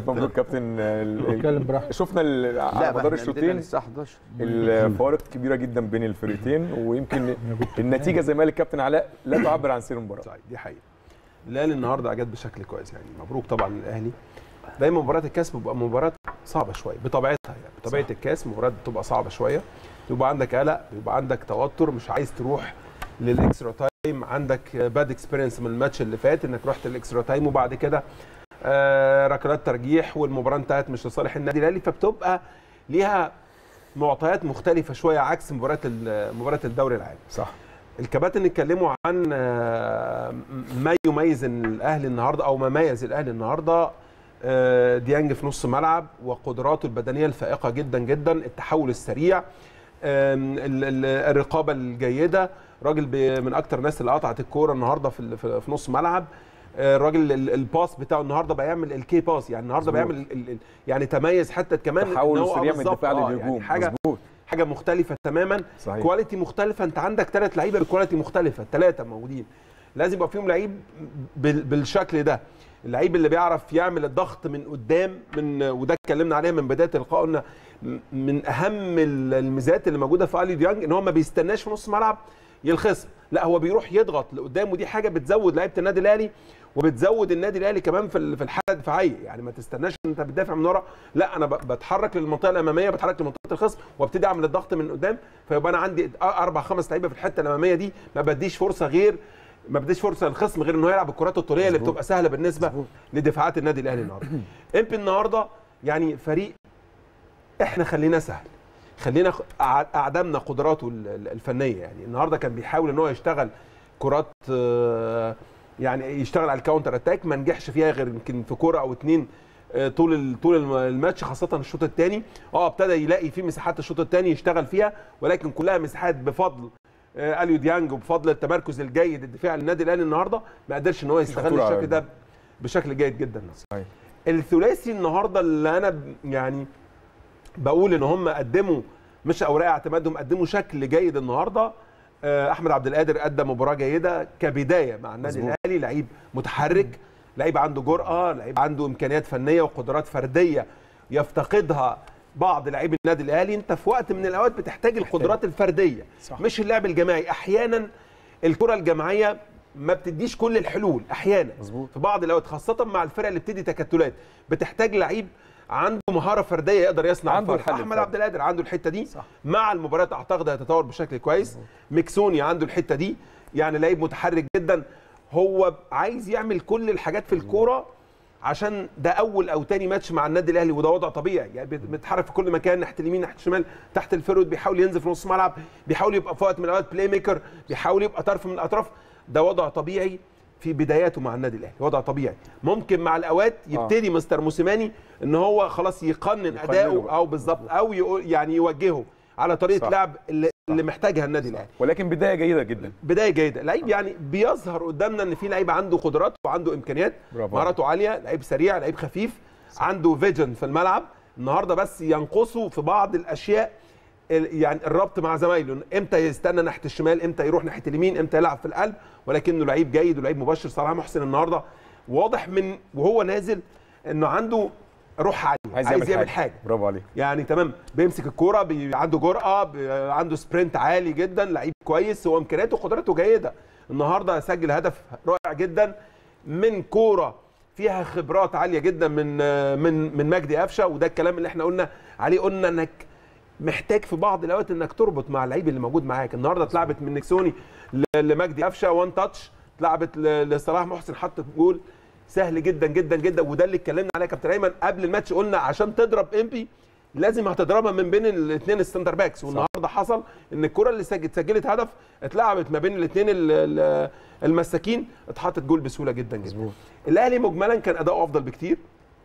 مبروك كابتن ال- ال- اتكلم براحتك. شفنا ال- على بقى مدار احنا عندنا الشوطين لسه 11 الفوارق كبيره جدا بين الفريقين ويمكن النتيجه زي ما قال الكابتن علاء لا تعبر عن سير المباراه صحيح دي حقيقه الاهلي النهارده اجاد بشكل كويس يعني مبروك طبعا للاهلي دايما مباراه الكاس بتبقى مباراه صعبه شويه بطبيعتها يعني بطبيعه الكاس مباراه بتبقى صعبه شويه يبقى عندك قلق يبقى عندك توتر مش عايز تروح للاكسترا تايم عندك باد اكسبيرينس من الماتش اللي فات انك رحت الاكسترا تايم وبعد كده آه ركلات ترجيح والمباراه انتهت مش لصالح النادي الاهلي فبتبقى ليها معطيات مختلفه شويه عكس مباراه ال- مباراه الدوري العام صح الكباتن اتكلموا عن آه، ما يميز الاهلي النهارده او ما ميز الاهلي النهارده آه، ديانج في نص ملعب وقدراته البدنيه الفائقه جدا جدا التحول السريع آم، ال- ال- الرقابه الجيده راجل ب- من اكتر الناس اللي قطعت الكوره النهارده في ال- في في نص ملعب آه، الراجل ال- الباس بتاعه النهارده بيعمل الكي باس يعني النهارده مظبوط. بيعمل ال- ال- يعني تميز حتى كمان إن تحول هو- آه سريع من بالظبط، الدفاع آه، للهجوم يعني حاجه مظبوط حاجه مختلفه تماما صحيح كواليتي مختلفه انت عندك ثلاث لعيبه بكواليتي مختلفه ثلاثه موجودين لازم يبقى فيهم لعيب بال- بالشكل ده اللعيب اللي بيعرف يعمل الضغط من قدام من وده اتكلمنا عليها من بدايه اللقاء قلنا م- من اهم ال- الميزات اللي موجوده في الي ديانج ان هو ما بيستناش في نص ملعب يلخص لا هو بيروح يضغط لقدام ودي حاجه بتزود لعيبه النادي الاهلي وبتزود النادي الاهلي كمان في ال- في الحاله الدفاعيه يعني ما تستناش ان انت بتدافع من ورا لا انا ب- بتحرك للمنطقه الاماميه بتحرك لمنطقه الخصم وابتدي اعمل الضغط من قدام فيبقى انا عندي اربع خمس لعيبه في الحته الاماميه دي ما بديش فرصه غير ما بديش فرصه للخصم غير انه يلعب الكرات الطوليه اللي مظبوط. بتبقى سهله بالنسبه مظبوط. لدفاعات النادي الاهلي النهارده امبي النهارده يعني فريق احنا خليناه سهل خلينا خ- أع- اعدمنا قدراته ال- ال- الفنيه يعني النهارده كان بيحاول ان هو يشتغل كرات آه، يعني يشتغل على الكاونتر اتاك ما نجحش فيها غير يمكن في كوره او اتنين آه، طول ال- طول الم- الماتش خاصه الشوط الثاني اه ابتدى يلاقي في مساحات الشوط الثاني يشتغل فيها ولكن كلها مساحات بفضل آه، اليو ديانج وبفضل التمركز الجيد الدفاعي للنادي الاهلي النهارده ما قدرش ان هو يستغل خطورة على الشكل ده بشكل جيد جدا صحيح الثلاثي النهارده اللي انا ب- يعني بقول ان هم قدموا مش اوراق اعتمادهم قدموا شكل جيد النهارده آه، احمد عبد القادر قدم مباراه جيده كبدايه مع النادي مظبوط. الاهلي لعيب متحرك لعيب عنده جرأه لعيب عنده امكانيات فنيه وقدرات فرديه يفتقدها بعض لاعبي النادي الاهلي انت في وقت من الاوقات بتحتاج القدرات الفرديه صح. مش اللعب الجماعي احيانا الكره الجماعيه ما بتديش كل الحلول احيانا مظبوط. في بعض الاوقات خاصه مع الفرق اللي بتدي تكتلات بتحتاج لعيب عنده مهاره فرديه يقدر يصنع عنده الفرق. الحل احمد الفردي. عبد القادر عنده الحته دي صح. مع المباريات اعتقد هيتطور بشكل كويس ميكسوني عنده الحته دي يعني لعيب متحرك جدا هو عايز يعمل كل الحاجات في الكوره عشان ده اول او تاني ماتش مع النادي الاهلي وده وضع طبيعي يعني بيت- بيتحرك في كل مكان ناحيه اليمين ناحيه الشمال تحت الفرود بيحاول ينزل في نص الملعب بيحاول يبقى في وقت من الاوقات بلاي ميكر بيحاول يبقى طرف من الاطراف ده وضع طبيعي في بداياته مع النادي الاهلي وضع طبيعي ممكن مع الاوقات يبتدي مستر موسيماني ان هو خلاص يقنن يقننه اداؤه بقى. او بالظبط او يقول يعني يوجهه على طريقه صح. لعب اللي, اللي محتاجها النادي الاهلي ولكن بدايه جيده جدا بدايه جيده لعيب يعني بيظهر قدامنا ان في لعيب عنده قدرات وعنده امكانيات برافو مهاراته عاليه لعيب سريع لعيب خفيف عنده فيجن في الملعب النهارده بس ينقصه في بعض الاشياء ال- يعني الربط مع زمايله إن امتى يستنى ناحيه الشمال امتى يروح ناحيه اليمين امتى يلعب في القلب ولكنه لعيب جيد ولعيب مبشر صلاح محسن النهارده واضح من وهو نازل انه عنده روح عاليه عايز, عايز يعمل حاجه برافو عليك يعني تمام بيمسك الكوره بي... عنده جرأه بي... عنده سبرنت عالي جدا لعيب كويس هو امكانياته وقدراته جيده النهارده سجل هدف رائع جدا من كوره فيها خبرات عاليه جدا من من من مجدي قفشه وده الكلام اللي احنا قلنا عليه قلنا انك محتاج في بعض الاوقات انك تربط مع اللعيب اللي موجود معاك النهارده اتلعبت من نكسوني ل- لمجدي قفشه وان تاتش اتلعبت ل- لصلاح محسن حط جول سهل جدا جدا جدا وده اللي اتكلمنا عليه يا كابتن ايمن قبل الماتش قلنا عشان تضرب امبي لازم هتضربها من بين الاثنين السنتر باكس والنهارده حصل ان الكره اللي سجلت سجلت هدف اتلعبت ما بين الاثنين المساكين اتحطت جول بسهوله جدا جدا مظبوط الاهلي مجملا كان اداؤه افضل بكتير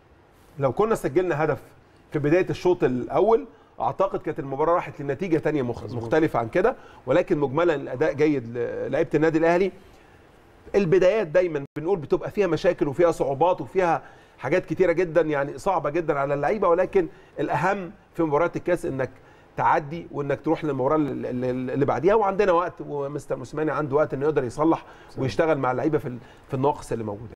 لو كنا سجلنا هدف في بدايه الشوط الاول اعتقد كانت المباراه راحت لنتيجه تانية مخ- مختلفه عن كده ولكن مجملا الاداء جيد لعيبه النادي الاهلي البدايات دايما بنقول بتبقى فيها مشاكل وفيها صعوبات وفيها حاجات كتيره جدا يعني صعبه جدا على اللعيبه ولكن الاهم في مباراه الكاس انك تعدي وانك تروح للمباراه اللي- اللي اللي بعديها وعندنا وقت ومستر موسيماني عنده وقت انه يقدر يصلح ويشتغل مع اللعيبه في ال- في النواقص اللي موجوده